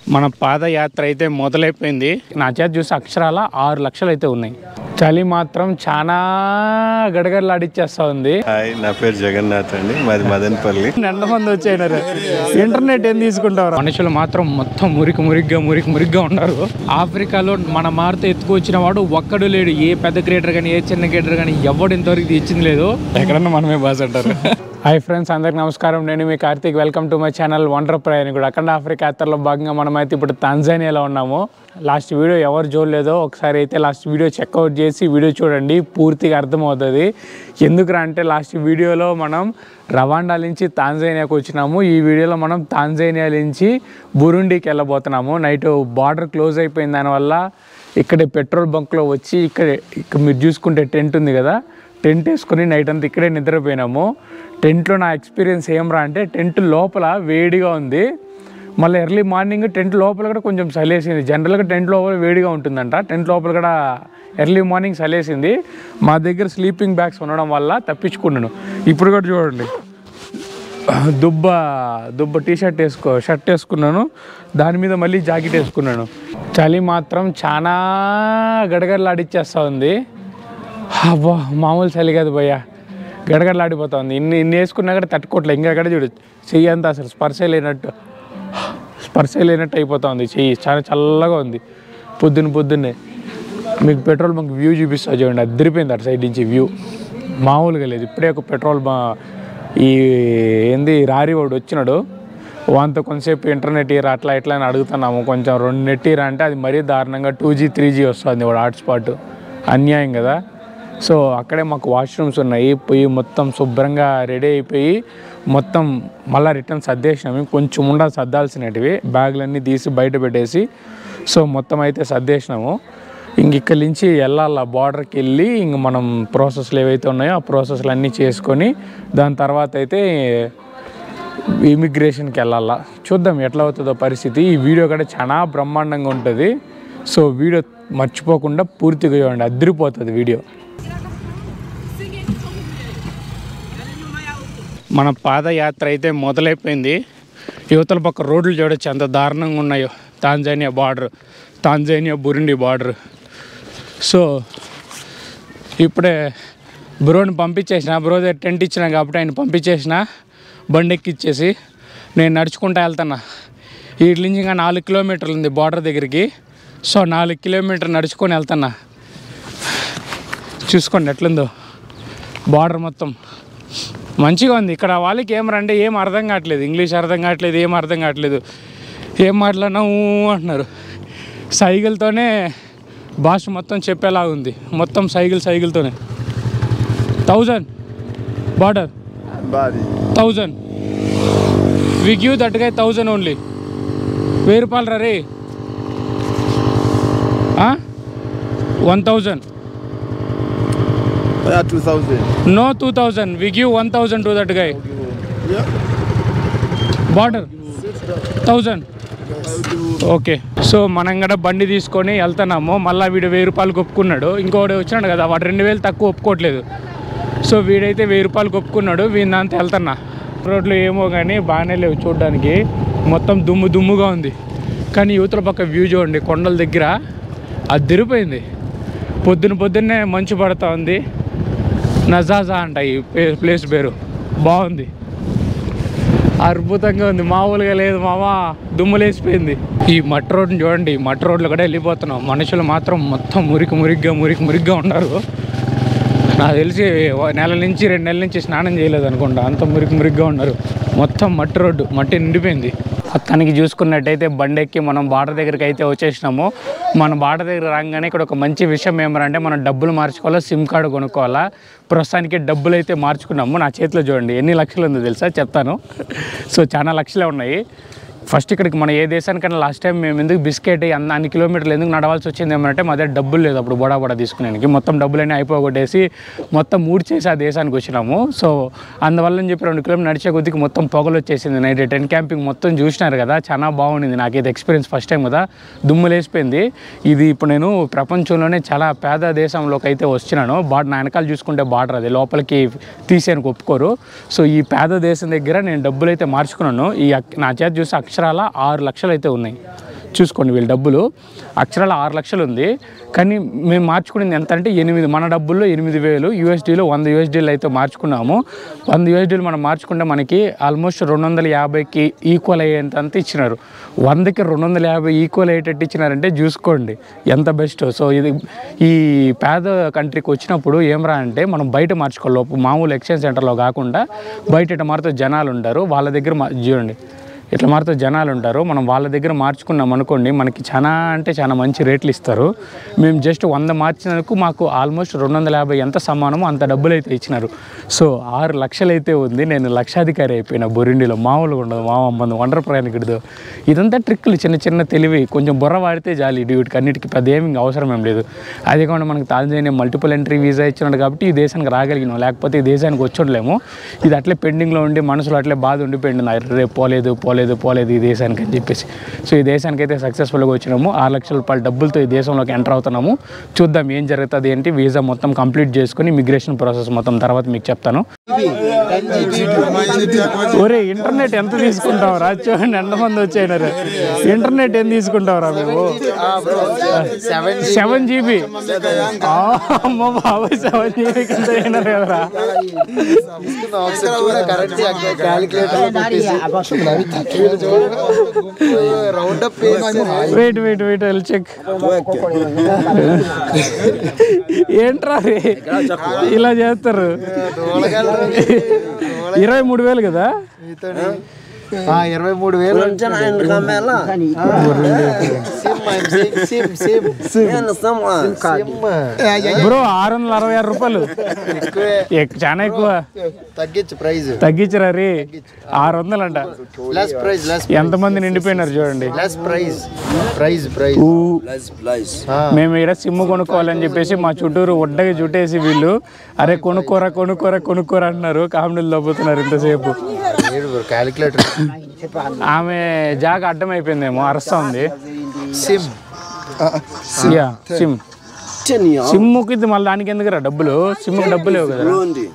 మన పాదయాత్ర అయితే మొదలైపోయింది నా చేత చూసి అక్షరాల ఆరు లక్షలు అయితే ఉన్నాయి చలి మాత్రం చాలా గడగడలాడిచ్చేస్తా ఉంది హాయ్ నా పేరు జగన్నాథ్ అండి మాది మదనపల్లి ఎంతమంది వచ్చాయినారు ఇంటర్నెట్ ఏం తీసుకుంటారు మనుషులు మాత్రం మొత్తం మురికి మురిగ్గా మురికి మురిగ్గా ఉన్నారు ఆఫ్రికాలో మన మారుతో ఎత్తుకొచ్చిన వాడు ఒక్కడు లేడు ఏ పెద్ద క్రియేటర్ కానీ ఏ చిన్న క్రియేటర్ కానీ ఎవడు ఇంతవరకు ఇచ్చింది లేదు ఎక్కడన్నా మనమే బాస్ అంటారు హాయ్ ఫ్రెండ్స్ అందరికి నమస్కారం నేను మీ Karthik welcome to my channel wonder ప్రయాణి కూడా అఖండ ఆఫ్రికా యాత్రలో భాగంగా మనం అయితే ఇప్పుడు తాంజానియాలో ఉన్నాము లాస్ట్ వీడియో ఎవరు చూడలేదో ఒకసారి అయితే లాస్ట్ వీడియో చెక్అవుట్ చేసి వీడియో చూడండి పూర్తిగా అర్థమవుతుంది ఎందుకురా అంటే లాస్ట్ వీడియోలో మనం రవాండా నుంచి తాంజానియాకి వచ్చినాము ఈ వీడియోలో మనం తాంజానియా నుంచి బురుండికి వెళ్ళబోతున్నాము నైట్ బార్డర్ క్లోజ్ అయిపోయిన దానివల్ల ఇక్కడే పెట్రోల్ బంక్లో వచ్చి ఇక్కడ ఇక్కడ మీరు చూసుకుంటే టెంట్ ఉంది కదా టెంట్ వేసుకొని నైట్ అంతా ఇక్కడే నిద్రపోయినాము టెంట్లో నా ఎక్స్పీరియన్స్ ఏమరా అంటే టెంట్ లోపల వేడిగా ఉంది మళ్ళీ ఎర్లీ మార్నింగ్ టెంట్ లోపల కూడా కొంచెం చలేసింది జనరల్గా టెంట్ లోపల వేడిగా ఉంటుందంట టెంట్ లోపల కూడా ఎర్లీ మార్నింగ్ చలేసింది మా దగ్గర స్లీపింగ్ బ్యాగ్స్ ఉండడం వల్ల తప్పించుకున్నాను ఇప్పుడు కూడా చూడండి దుబ్బ దుబ్బ టీ షర్ట్ వేసుకో షర్ట్ వేసుకున్నాను దాని మీద మళ్ళీ జాకెట్ వేసుకున్నాను చలి మాత్రం చాలా గడగడలాడిచ్చేస్తూ ఉంది అబ్బా మామూలు చలి కాదు భయ్య గడగడలాడిపోతా ఉంది ఇన్ని ఇన్ని వేసుకున్నా కూడా తట్టుకోవట్లే ఇంకా ఎక్కడ చూడు చెయ్యి అంతా అసలు స్పర్శ లేనట్టు స్పర్శ లేనట్టు అయిపోతా ఉంది చెయ్యి చాలా చల్లగా ఉంది పొద్దున్న పొద్దున్నే మీకు పెట్రోల్ బంక్ వ్యూ చూపిస్తా చూడండి అదిరిపోయింది అటు సైడ్ నుంచి వ్యూ మామూలుగా లేదు ఇప్పుడే ఒక పెట్రోల్ బా ఈ ఏంది రారి వాడు వచ్చినాడు వాంతో కొంతసేపు ఇంటర్నెట్ ఇయర్ అట్లా ఇట్లా అని అడుగుతున్నాము కొంచెం రెండు నెట్ ఇయర్ అంటే అది మరీ దారుణంగా టూ జీ త్రీ జీ వస్తుంది వాడు హాట్స్పాట్ అన్యాయం కదా సో అక్కడే మాకు వాష్రూమ్స్ ఉన్నాయి పోయి మొత్తం శుభ్రంగా రెడీ అయిపోయి మొత్తం మళ్ళీ రిటర్న్ సర్దేసినాము కొంచెం ఉండా సర్దాల్సినటివి బ్యాగులన్నీ తీసి బయట పెట్టేసి సో మొత్తం అయితే సర్దేసినాము ఇంక ఇక్కడి నుంచి వెళ్ళాల బార్డర్కి వెళ్ళి ఇంక మనం ప్రాసెస్లు ఏవైతే ఉన్నాయో ఆ ప్రాసెస్లు అన్నీ చేసుకొని దాని తర్వాత అయితే ఇమిగ్రేషన్కి వెళ్ళాలా చూద్దాం ఎట్లా అవుతుందో పరిస్థితి ఈ వీడియో కూడా చాలా బ్రహ్మాండంగా ఉంటుంది సో వీడియో మర్చిపోకుండా పూర్తిగా చూడండి అదిరిపోతుంది వీడియో మన పాదయాత్ర అయితే మొదలైపోయింది యువతల పక్క రోడ్లు చూడొచ్చు ఎంత దారుణంగా ఉన్నాయో Tanzania border Tanzania Burundi border so ఇప్పుడే బ్రోని పంపించేసిన బ్రో దగ్గర టెంట్ ఇచ్చిన కాబట్టి ఆయన పంపించేసిన బండి ఎక్కిచ్చేసి నేను నడుచుకుంటా వెళ్తున్నా వీటి నుంచి ఇంకా నాలుగు కిలోమీటర్లు ఉంది బార్డర్ దగ్గరికి సో నాలుగు కిలోమీటర్ నడుచుకొని వెళ్తున్నా చూసుకోండి ఎట్లుందో బార్డర్ మొత్తం మంచిగా ఉంది ఇక్కడ వాళ్ళకి ఏం రండి ఏం అర్థం కావట్లేదు ఇంగ్లీష్ అర్థం కావట్లేదు ఏం అర్థం కావట్లేదు ఏం మాట్లాడినా ఊ అంటున్నారు సైకిల్తోనే భాష మొత్తం చెప్పేలా ఉంది మొత్తం సైకిల్ సైకిల్తోనే థౌజండ్ బార్డర్ బాది thousand we give that guy thousand only వెయ్యి రూపాయలు రే one thousand Yeah, 2000. No two thousand we give one thousand to that guy Yeah. Border thousand okay so మనం కూడా బండి తీసుకొని వెళ్తున్నాము మళ్ళీ వీడు వెయ్యి రూపాయలు ఒప్పుకున్నాడు ఇంకోటి వచ్చినాడు కదా వాడు రెండు వేలు తక్కువ ఒప్పుకోవట్లేదు సో వీడైతే వెయ్యి రూపాయలు ఒప్పుకున్నాడు వీని దాంతో వెళ్తున్నా రోడ్లు ఏమో కానీ బాగానే లేవు చూడడానికి మొత్తం దుమ్ము దుమ్ముగా ఉంది కానీ యువతల పక్క వ్యూ చూడండి కొండల దగ్గర అది తిరిగిపోయింది పొద్దున పొద్దున్నే మంచు పడుతూ ఉంది నజాజా అంట ఈ ప్లే- ప్లేస్ పేరు బాగుంది అద్భుతంగా ఉంది మామూలుగా లేదు మామ దుమ్ములేసిపోయింది ఈ మట్టి రోడ్ని చూడండి ఈ మట్టి రోడ్లు కూడా వెళ్ళిపోతున్నాం మనుషులు మాత్రం మొత్తం మురికి మురిగ్గా మురికి మురిగ్గా ఉన్నారు నాకు తెలిసి ఓ నెల నుంచి రెండు నెలల నుంచి స్నానం చేయలేదు అనుకుంటా అంత మురికి మురిగ్గా ఉన్నారు మొత్తం మట్టి రోడ్డు మట్టి నిండిపోయింది పక్కనికి చూసుకున్నట్టయితే బండి ఎక్కి మనం బార్డర్ దగ్గరికి అయితే వచ్చేసినాము మన బార్డర్ దగ్గర రాగానే ఇక్కడ ఒక మంచి విషయం ఏమరంటే మనం డబ్బులు మార్చుకోవాలా సిమ్ కార్డు కొనుక్కోవాలా ప్రస్తుతానికి డబ్బులు అయితే మార్చుకున్నాము నా చేతిలో చూడండి ఎన్ని లక్షలు ఉందో తెలుసా చెప్తాను సో చాలా లక్షలే ఉన్నాయి ఫస్ట్ ఇక్కడికి మన ఏ దేశానికైనా లాస్ట్ టైం మేము ఎందుకు బిస్కెట్ అన్ని అన్ని కిలోమీటర్లు ఎందుకు నడవాల్సి వచ్చింది ఏమంటే మా దగ్గర డబ్బులు లేదు అప్పుడు బొడా బొడా తీసుకునేకి మొత్తం డబ్బులన్నీ అయిపోగొట్టేసి మొత్తం మూడు చేసి ఆ దేశానికి వచ్చినాము సో అందువల్ల చెప్పి రెండు కిలోమీటర్ నడిచే కొద్దికి మొత్తం పొగలు వచ్చేసింది నైట్ టెన్ క్యాంపింగ్ మొత్తం చూసినారు కదా చాలా బాగుండింది నాకైతే ఎక్స్పీరియన్స్ ఫస్ట్ టైం కదా దుమ్ము లేసిపోయింది ఇది ఇప్పుడు నేను ప్రపంచంలోనే చాలా పేద దేశంలోకి అయితే వచ్చినాను బాట నా వెనకాల చూసుకుంటే బార్డర్ అది లోపలికి తీసేయడానికి ఒప్పుకోరు సో ఈ పేద దేశం దగ్గర నేను డబ్బులు అయితే మార్చుకున్నాను ఈ అక్- నా చేత చూసి అక్షరాలు అక్షరాల ఆరు లక్షలు అయితే ఉన్నాయి చూసుకోండి వీళ్ళ డబ్బులు అక్షరాల ఆరు లక్షలు ఉంది కానీ మేము మార్చుకునేది ఎంత అంటే ఎనిమిది మన డబ్బుల్లో ఎనిమిది వేలు యూఎస్డీలో వంద యూఎస్డీలు అయితే మార్చుకున్నాము వంద యూఎస్డీలు మనం మార్చుకుంటే మనకి ఆల్మోస్ట్ రెండు వందల యాభైకి ఈక్వల్ అయ్యేంత అంత ఇచ్చినారు వందకి రెండు వందల యాభై ఈక్వల్ అయ్యేటట్టు ఇచ్చినారంటే చూసుకోండి ఎంత బెస్ట్ సో ఇది ఈ పేద కంట్రీకి వచ్చినప్పుడు ఏమరా అంటే మనం బయట మార్చుకోవాలి లోపు మామూలు ఎక్స్చేంజ్ సెంటర్లో కాకుండా బయట ఇట్లా మారితే జనాలు ఉంటారు వాళ్ళ దగ్గర మా- చూడండి ఇట్లా మారితే జనాలు ఉంటారు మనం వాళ్ళ దగ్గర మార్చుకున్నాం అనుకోండి మనకి చాలా అంటే చాలా మంచి రేట్లు ఇస్తారు మేము జస్ట్ వంద మార్చినందుకు మాకు ఆల్మోస్ట్ రెండు వందల యాభై ఎంత సమానమో అంత డబ్బులు అయితే ఇచ్చినారు సో ఆరు లక్షలు అయితే ఉంది నేను లక్షాధికారి అయిపోయిన బొరిండిలో మామూలుగా ఉండదు మామ వండర్ ప్రయాణికుడితో ఇదంతా ట్రిక్కులు చిన్న చిన్న తెలివి కొంచెం బుర్ర వాడితే జాలి వీటికి అన్నిటికీ పెద్ద ఏమి అవసరం ఏం లేదు అదే కాకుండా మనకి తాంజానియా మల్టిపుల్ ఎంట్రీ వీసా ఇచ్చినాడు కాబట్టి ఈ దేశానికి రాగలిగినాం లేకపోతే ఈ దేశానికి వచ్చుండలేము ఇది అట్లే పెండింగ్లో ఉండి మనసులో అట్లే బాధ ఉండిపోయింది నా రేపు పోలేదు పోలేదు పోలేదు ఈ దేశానికి అని చెప్పేసి సో ఈ దేశానికి అయితే సక్సెస్ఫుల్గా వచ్చినాము ఆరు లక్షల రూపాయల డబ్బులతో ఈ దేశంలోకి ఎంటర్ అవుతున్నాము చూద్దాం ఏం జరుగుతుంది ఏంటి వీసా మొత్తం కంప్లీట్ చేసుకుని ఇమిగ్రేషన్ ప్రాసెస్ మొత్తం తర్వాత మీకు చెప్తాను ఒరే ఇంటర్నెట్ ఎంత తీసుకుంటావురా చూడండి ఎంతమంది వచ్చాయినారు ఇంటర్నెట్ ఎంత తీసుకుంటావురా మేము సెవెన్ జీబీ అమ్మ బాబు సెవెన్ జీబీ కింద అయినారు కదరా round up wait wait wait వెళ్ళి చెక్ ఏంట్రా రే ఇలా చేస్తారు ఇరవై మూడు వేలు కదా ఇరవై మూడు వేలు సిమ్ సిమ్ సిమ్ బ్రో ఆరు వందల అరవై ఆరు రూపాయలు ఎక్కువే ఎక్- చాలా ఎక్కువ తగ్గించు ప్రైజ్ తగ్గించరా రే ఆరు వందలు అంట లెస్ ప్రైజ్ లెస్ ఎంతమంది నిండిపోయినారు చూడండి లెస్ ప్రైజ్ ప్రైజ్ ప్రైజ్ ఊ. మేము ఇక్కడ సిమ్ కొనుక్కోవాలని చెప్పేసి మా చుట్టూరు ఒడ్డగా చుట్టేసి వీళ్ళు అరే కొనుక్కోరా కొనుక్కోరా కొనుక్కోరా అంటున్నారు కామెడీలు దబ్బుతున్నారు ఇంతసేపు క్యాలిక్యులేటర్ ఆమె జాగ అడ్డం అయిపోయిందేమో అరస్తా ఉంది సిమ్ యా సిమ్ సిమ్ముకి ఇది మళ్ళీ దానికి ఎందుకురా డబ్బులు సిమ్కి డబ్బులు లేవు కదా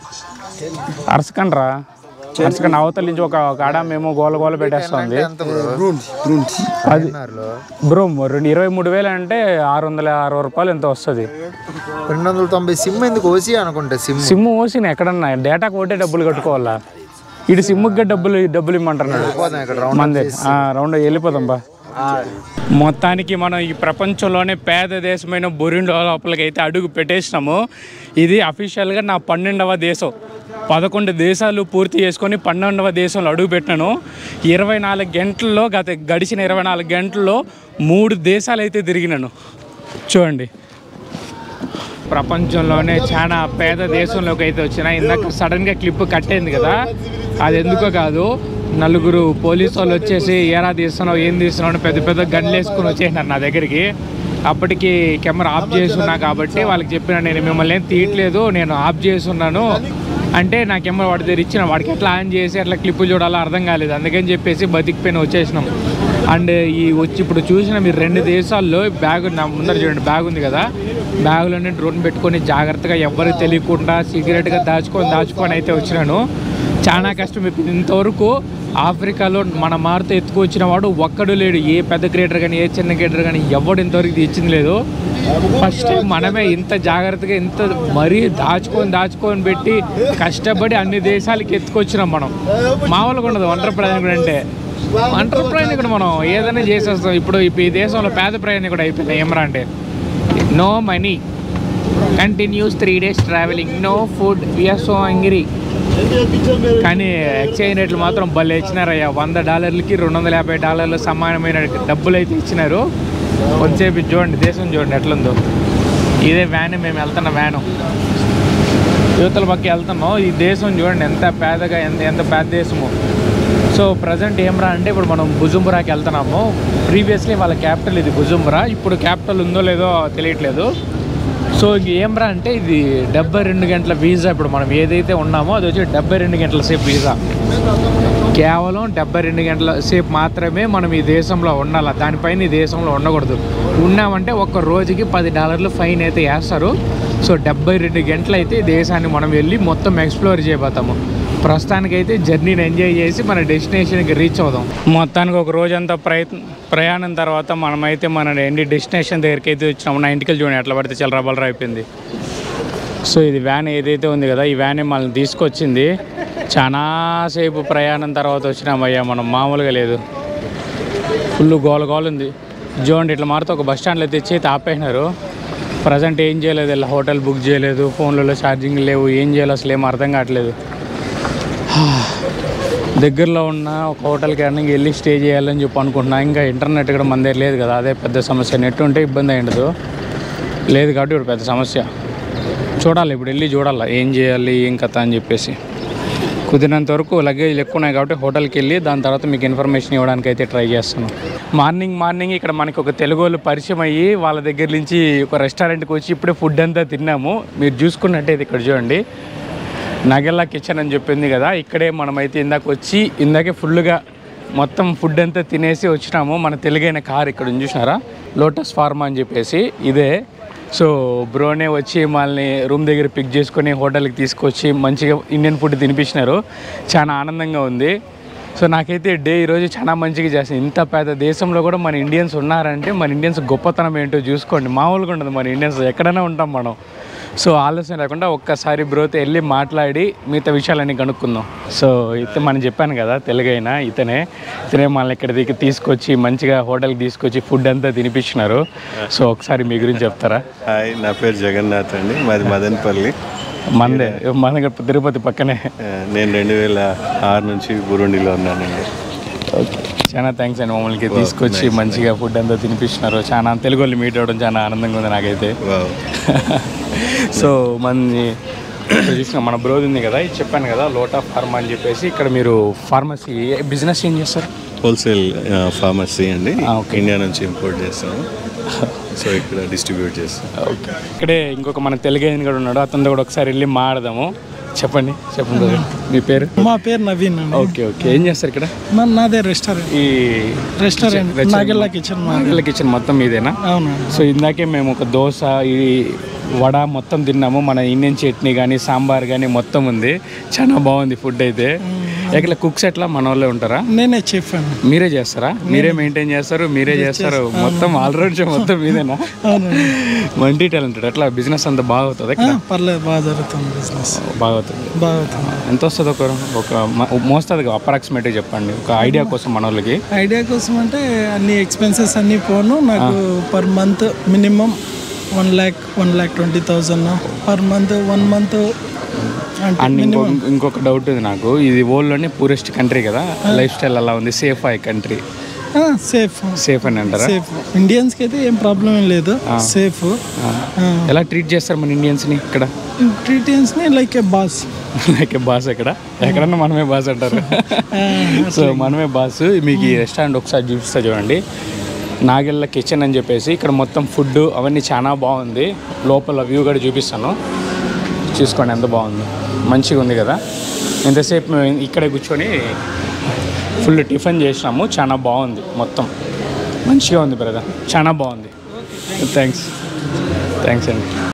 అరసకండ్రా అరసకండి అవతల నుంచి ఒక ఒక ఆడ మేము గోల గోల పెట్టేస్తుంది ఎంత బ్రో అది బ్రో రెండు ఇరవై మూడు వేలు అంటే ఆరు వందల అరవై రూపాయలు ఎంత వస్తుంది రెండు వందల తొంభై సిమ్ ఎందుకు ఓసి అనుకుంటా సిమ్ సిమ్ ఓసిన ఎక్కడన్నా డేటాకి ఒకటే డబ్బులు కట్టుకోవాలా ఇటు సిమ్కి డబ్బులు డబ్బులు ఇమ్మంటున్నాడు పోదాం ఇక్కడ రౌండ్ మంది రౌండ్ వెళ్ళిపోదాం బా మొత్తానికి మనం ఈ ప్రపంచంలోనే పేద దేశమైన బొరిండో లోపలికి అయితే అడుగు పెట్టేసినాము ఇది అఫీషియల్గా నా పన్నెండవ దేశం పదకొండు దేశాలు పూర్తి చేసుకొని పన్నెండవ దేశంలో అడుగు పెట్టినాను ఇరవై నాలుగు గంటల్లో గత గడిచిన ఇరవై నాలుగు గంటల్లో మూడు దేశాలు అయితే తిరిగినాను చూడండి ప్రపంచంలోనే చాలా పేద దేశంలోకి అయితే వచ్చిన ఇందాక సడన్గా క్లిప్ కట్టేంది కదా అది ఎందుకో కాదు నలుగురు పోలీసు వాళ్ళు వచ్చేసి ఏరా తీస్తున్నావు ఏం తీస్తున్నావు అని పెద్ద పెద్ద గన్లు వేసుకుని వచ్చేసినారు నా దగ్గరికి అప్పటికి కెమెరా ఆఫ్ చేసి ఉన్నా కాబట్టి వాళ్ళకి చెప్పిన నేను మిమ్మల్ని ఏం తీయట్లేదు నేను ఆఫ్ చేసి ఉన్నాను అంటే నా కెమెరా వాడి దగ్గర ఇచ్చిన వాడికి ఎట్లా ఆన్ చేసి ఎట్లా క్లిప్పులు చూడాలో అర్థం కాలేదు అందుకని చెప్పేసి బతికిపోయిన వచ్చేసినాం అండ్ ఈ వచ్చి ఇప్పుడు చూసిన మీరు రెండు దేశాల్లో బ్యాగ్ నా ముందర చూడండి బ్యాగ్ ఉంది కదా బ్యాగులోనే డ్రోన్ పెట్టుకొని జాగ్రత్తగా ఎవరికి తెలియకుండా సీక్రెట్గా దాచుకొని దాచుకొని అయితే వచ్చినాను చాలా కష్టం ఇప్పుడు ఇంతవరకు ఆఫ్రికాలో మన మారుతో ఎత్తుకొచ్చిన వాడు ఒక్కడు లేడు ఏ పెద్ద క్రియేటర్ కానీ ఏ చిన్న క్రియేటర్ కానీ ఎవడు ఇంతవరకు తెచ్చింది లేదు ఫస్ట్ టైం మనమే ఇంత జాగ్రత్తగా ఇంత మరీ దాచుకొని దాచుకొని పెట్టి కష్టపడి అన్ని దేశాలకి ఎత్తుకొచ్చినాం మనం మామూలుగా ఉండదు ఒంటరి ప్రయాణికుడు అంటే ఒంటరి ప్రయాణికుడు మనం ఏదైనా చేసేస్తాం ఇప్పుడు ఇప్పుడు ఈ దేశంలో పేద ప్రయాణికుడు అయిపోయింది ఏమరా అంటే no money continuous three days travelling no food we're so hungry కానీ ఎక్స్చేంజ్ రేట్లు మాత్రం భలే ఇచ్చినారయ్యా వంద డాలర్లకి రెండు వందల యాభై డాలర్లు సమానమైన డబ్బులు అయితే ఇచ్చినారు కొంతసేపు ఇది చూడండి దేశం చూడండి ఎట్లుందో ఇదే వ్యాన్ మేము వెళ్తున్న వ్యాను యువతల పక్క వెళ్తున్నాం ఈ దేశం చూడండి ఎంత పేదగా ఎంత ఎంత పేద దేశము సో ప్రజెంట్ ఏమరా అంటే ఇప్పుడు మనం బుజుంబురాకి వెళ్తున్నాము ప్రీవియస్లీ వాళ్ళ క్యాపిటల్ ఇది బుజుంబురా ఇప్పుడు క్యాపిటల్ ఉందో లేదో తెలియట్లేదు సో ఇంక ఏమరా అంటే ఇది డెబ్బై రెండు గంటల వీసా ఇప్పుడు మనం ఏదైతే ఉన్నామో అది వచ్చి డెబ్బై రెండు గంటల సేపు వీసా కేవలం డెబ్బై రెండు గంటల సేపు మాత్రమే మనం ఈ దేశంలో ఉండాలి దానిపైన ఈ దేశంలో ఉండకూడదు ఉన్నామంటే ఒక్క రోజుకి పది డాలర్లు ఫైన్ అయితే వేస్తారు సో డెబ్బై రెండు గంటలు అయితే ఈ దేశాన్ని మనం వెళ్ళి మొత్తం ఎక్స్ప్లోర్ చేయబోతాము ప్రస్తుతానికైతే జర్నీని ఎంజాయ్ చేసి మన డెస్టినేషన్కి రీచ్ అవుదాం మొత్తానికి ఒక రోజంతా ప్రయత్న ప్రయాణం తర్వాత మనమైతే మన ఎండి డెస్టినేషన్ దగ్గరికి అయితే వచ్చినాము నా ఇంటికి చూడండి ఎట్లా పడితే చాలా బలరా అయిపోయింది సో ఇది వ్యాన్ ఏదైతే ఉంది కదా ఈ వ్యాన్ మనల్ని తీసుకొచ్చింది చాలాసేపు ప్రయాణం తర్వాత వచ్చినామయ్యా మనం మామూలుగా లేదు ఫుల్ గోల గోల ఉంది చూడండి ఇట్లా మారితే ఒక బస్ స్టాండ్లో తెచ్చి అయితే ఆపేసినారు ప్రజెంట్ ఏం చేయలేదు ఇలా హోటల్ బుక్ చేయలేదు ఫోన్లలో ఛార్జింగ్ లేవు ఏం చేయాలి అసలు ఏం అర్థం కావట్లేదు దగ్గరలో ఉన్న ఒక హోటల్కి అన్నీ వెళ్ళి స్టే చేయాలని చెప్పి అనుకుంటున్నా ఇంకా ఇంటర్నెట్ కూడా మన దగ్గర లేదు కదా అదే పెద్ద సమస్య నెట్ ఉంటే ఇబ్బంది అయ్యిండదు లేదు కాబట్టి ఇప్పుడు పెద్ద సమస్య చూడాలి ఇప్పుడు వెళ్ళి చూడాలి ఏం చేయాలి ఏం కథ అని చెప్పేసి కుదిరినంత వరకు లగేజ్ ఎక్కువ ఉన్నాయి కాబట్టి హోటల్కి వెళ్ళి దాని తర్వాత మీకు ఇన్ఫర్మేషన్ ఇవ్వడానికి అయితే ట్రై చేస్తాను మార్నింగ్ మార్నింగ్ ఇక్కడ మనకి ఒక తెలుగు వాళ్ళు పరిచయం అయ్యి వాళ్ళ దగ్గర నుంచి ఒక రెస్టారెంట్కి వచ్చి ఇప్పుడే ఫుడ్ అంతా తిన్నాము మీరు చూసుకున్నట్టయితే ఇక్కడ చూడండి నగెల్లా కిచెన్ అని చెప్పింది కదా ఇక్కడే మనమైతే ఇందాక వచ్చి ఇందాకే ఫుల్గా మొత్తం ఫుడ్ అంతా తినేసి వచ్చినాము మన తెలుగైన కార్ ఇక్కడ ఉంది చూసినారా లోటస్ ఫార్మా అని చెప్పేసి ఇదే సో బ్రోనే వచ్చి మనల్ని రూమ్ దగ్గర పిక్ చేసుకొని హోటల్కి తీసుకొచ్చి మంచిగా ఇండియన్ ఫుడ్ తినిపించినారు చాలా ఆనందంగా ఉంది సో నాకైతే డే ఈరోజు చాలా మంచిగా చేస్తుంది ఇంత పెద్ద దేశంలో కూడా మన ఇండియన్స్ ఉన్నారంటే మన ఇండియన్స్ గొప్పతనం ఏంటో చూసుకోండి మామూలుగా ఉండదు మన ఇండియన్స్ ఎక్కడైనా ఉంటాం మనం సో ఆలస్యం లేకుండా ఒక్కసారి బ్రోతో వెళ్ళి మాట్లాడి మిగతా విషయాలన్నీ కనుక్కుందాం సో ఇత మనం చెప్పాను కదా తెలుగైనా ఇతనే ఇతనే మనల్ని ఇక్కడ దిగి తీసుకొచ్చి మంచిగా హోటల్కి తీసుకొచ్చి ఫుడ్ అంతా తినిపించినారు సో ఒకసారి మీ గురించి చెప్తారా హాయ్ నా పేరు జగన్నాథ్ అండి మాది మదనపల్లి మందే మన దగ్గర తిరుపతి పక్కనే ఆ, నేను రెండు వేల ఆరు నుంచి బురుండిలో ఉన్నానండి ఓకే చాలా థ్యాంక్స్ అండి మమ్మల్ని తీసుకొచ్చి మంచిగా ఫుడ్ అంతా తినిపించినారు చాలా తెలుగు వాళ్ళు మీట్ అవ్వడం చాలా ఆనందంగా ఉంది నాకైతే వావ్ సో మన ఇక్కడ చూసిన మన బ్రోది ఉంది కదా ఇది చెప్పాను కదా లోటా ఫార్మా అని చెప్పేసి ఇక్కడ మీరు ఫార్మసీ బిజినెస్ ఏం చేస్తారు హోల్సేల్ ఫార్మసీ అండి ఆ, ఓకే. ఇండియా నుంచి ఇంపోర్ట్ చేస్తాము సో ఇక్కడ డిస్ట్రిబ్యూట్ చేస్తాం ఓకే ఇక్కడే ఇంకొక మన తెలుగు ఆయన కూడా ఉన్నాడు అతనితో కూడా ఒకసారి వెళ్ళి మాడదాము చెప్పండి చెప్పండి brother. మీ పేరు మా పేరు నవీన్ అండి ఓకే ఓకే ఏం చేస్తారు ఇక్కడ మా- నాదే రెస్టారెంట్ ఈ రెస్టారెంట్ కిచెన్- నాగెల్లా కిచెన్ మా నాగెల్ల కిచెన్ మొత్తం మీదేనా అవును సో ఇందాకే మేము ఒక దోశ ఈ వడ మొత్తం తిన్నాము మన ఇండియన్ చట్నీ కానీ సాంబార్ కానీ మొత్తం ఉంది చాలా బాగుంది ఫుడ్ అయితే ఎట్లా కుక్స్ ఎట్లా మన వాళ్ళే ఉంటారా నేనే చెఫ్ అండి మీరే చేస్తారా మీరే మెయింటైన్ చేస్తారు మీరే చేస్తారు మొత్తం ఆల్రౌండ్ మొత్తం మీదేనా అవునండి మల్టీ టాలెంటెడ్ ఎట్లా బిజినెస్ అంతా బాగా అవుతుంది ఆ, పర్లేదు బాగా జరుగుతుంది బిజినెస్ బాగా అవుతుంది బాగా అవుతుంది ఎంత వస్తుంది ఒక ఒక మోస్తుంది అప్రాక్సిమేట్గా చెప్పండి ఒక ఐడియా కోసం మన వాళ్ళకి ఐడియా కోసం అంటే అన్ని ఎక్స్పెన్సెస్ అన్ని పోను నాకు per month minimum one lakh one lakh twenty thousand per month one month అంటే అండ్ ఇంకొక ఇంకొక డౌట్ ఉంది నాకు ఇది వరల్డ్లోనే పూరెస్ట్ కంట్రీ కదా లైఫ్ స్టైల్ అలా ఉంది safe I country safe safe అని అంటారా సేఫ్ ఇండియన్స్కి అయితే ఏం ప్రాబ్లం ఏం లేదు సేఫ్ ఎలా ట్రీట్ చేస్తారు మన ఇండియన్స్ని ఇక్కడ ట్రీటియన్స్ని like a boss like boss ఎక్కడ ఎక్కడన్నా మనమే బాస్ అంటారు సో మనమే బాస్ మీకు ఈ రెస్టారెంట్ ఒకసారి చూపిస్తా చూడండి నాగెళ్ళ కిచెన్ అని చెప్పేసి ఇక్కడ మొత్తం ఫుడ్ అవన్నీ చాలా బాగుంది లోపల వ్యూ కూడా చూపిస్తాను చూసుకోండి ఎంత బాగుంది మంచిగా ఉంది కదా ఎంతసేపు మేము ఇక్కడే కూర్చొని ఫుల్ టిఫిన్ చేసినాము చాలా బాగుంది మొత్తం మంచిగా ఉంది బ్రదర్ చాలా బాగుంది థ్యాంక్స్ థ్యాంక్స్ అండి